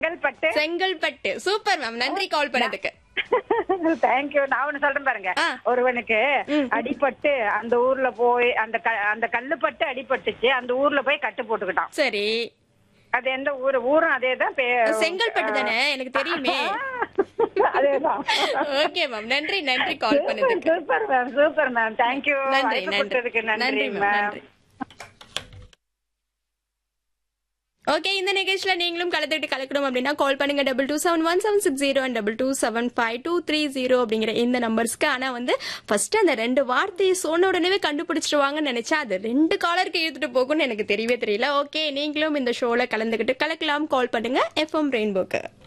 Chengalpattu Chengalpattu super ma'am நன்றி call பண்ணதுக்கு thank you நான் ஒண்ணு சொல்றேன் பாருங்க ஆ. ஒருவனுக்கு அடிபட்டு அந்த ஊர்ல போய் அந்த க- அந்த கல்லு பட்டு அடிபட்டுச்சு அந்த ஊர்ல போய் கட்டு போட்டுக்கிட்டான் சரி அது எந்த ஊரு ஊரும் அதேதான் பே- செங்கல்பட்டு தானே எனக்கு தெரியுமே அதேதான் ஓகே மேம் நன்றி நன்றி கால் பண்ணதுக்கு super ma'am super ma'am thank you நன்றி நன்றி கொடுத்ததுக்கு நன்றி நன்றி மேம் மேம் நன்றி ஓகே இந்த நிகழ்ச்சியில நீங்களும் கலந்துக்கிட்டு கலக்கணும் அப்படின்னா கால் பண்ணுங்க double two seven one seven six zero and double two seven five two three zero அப்படிங்கிற இந்த நம்பர்ஸ்க்கு ஆனா வந்து ஃபர்ஸ்ட் அந்த ரெண்டு வார்த்தையை சொன்ன உடனே கண்டுபிடிச்சிருவாங்கன்னு நினைச்சா அது ரெண்டு காலருக்கு இழுத்துட்டு போகும்னு எனக்கு தெரியவே தெரியல ஓகே நீங்களும் இந்த ஷோல கலந்துக்கிட்டு கலக்கலாம் கால் பண்ணுங்க எஃப்எம் ரெயின்போக்கு